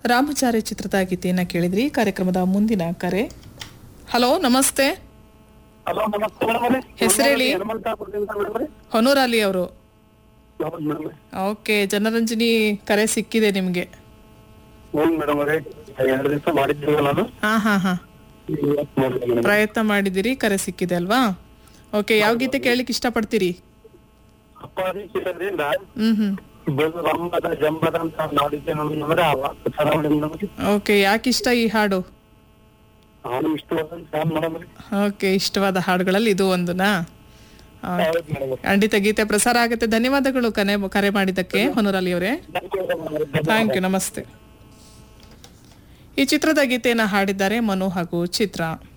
ರಾಮಚಾರಿ ಚಿತ್ರದ ಗೀತೆಯನ್ನ ಕೇಳಿದ್ರಿ ಕಾರ್ಯಕ್ರಮದ ಮುಂದಿನ ಕರೆ ಹಲೋ ನಮಸ್ತೆ ಹಲೋ ನಮಸ್ತೆ ಮೇಡಮ್ ಅವರೇ ಹೆಸ್ರು ಹೇಳಿ. ಹನುಮಂತಾಪುರದಿಂದ ಮೇಡಮ್ ಅವರೇ ಹೊನೂರಲ್ಲಿ ಅವರು ಹೌದು ಮೇಡಮ್ ಅವರೇ ಓಕೆ ಜನರಂಜನಿ ಕರೆ ಸಿಕ್ಕಿದೆ ನಿಮಗೆ ಹೌದು ಮೇಡಮ್ ಅವರೇ ಎರಡು ದಿವಸ ಮಾಡಿದ್ದೆ ನಾನು ಹಾ ಹಾ ಹಾ ಇವತ್ತು ಮಾಡಿದೆ ಮೇಡಮ್ ಪ್ರಯತ್ನ ಮಾಡಿದಿರಿ ಕರೆ ಸಿಕ್ಕಿದೆ ಅಲ್ವಾ ಓಕೆ ಯಾವ ಗೀತೆ ಕೇಳಲಿಕ್ಕೆ ಇಷ್ಟಪಡ್ತೀರಿ ಅಪ್ಪಾಜಿ ಚಿತ್ರದಿಂದ ಹ್ಮ್ ಹ್ಮ್ ಬೆಳು ರಂಬದ ಜಂಬದ ಅಂತ ಮಾಡಿದ್ದೆ ನಾನು ಅಂದ್ರೆ ಆ ವಾಕ್ಯ ಚೆನ್ನಾಗಿ ಮೇಡಮ್ ನಮಗೆ ಓಕೆ ಯಾಕಿಷ್ಟ ಈ ಹಾಡು ನಾನು ಇಷ್ಟವಾದ ಸಾಂಗ್ ಮೇಡಮ್ ಅವರೇ ಓಕೆ ಇಷ್ಟವಾದ ಹಾಡುಗಳಲ್ಲಿ ಇದು ಒಂದುನಾ ಆ, ಹೌದು ಮೇಡಮ್ ಅವರೇ ಖಂಡಿತ ಗೀತೆ ಪ್ರಸಾರ ಆಗುತ್ತೆ ಧನ್ಯವಾದಗಳು ಕನೆ ಕರೆ ಮಾಡಿದ್ದಕ್ಕೆ ಹೊನೂರಲ್ಲಿ ಅವರೇ ಥ್ಯಾಂಕ್ ಯು ನಮಸ್ತೆ ಈ ಚಿತ್ರದ ಗೀತೆಯನ್ನು ಹಾಡಿದ್ದಾರೆ ಮನು ಹಾಗೂ ಚಿತ್ರ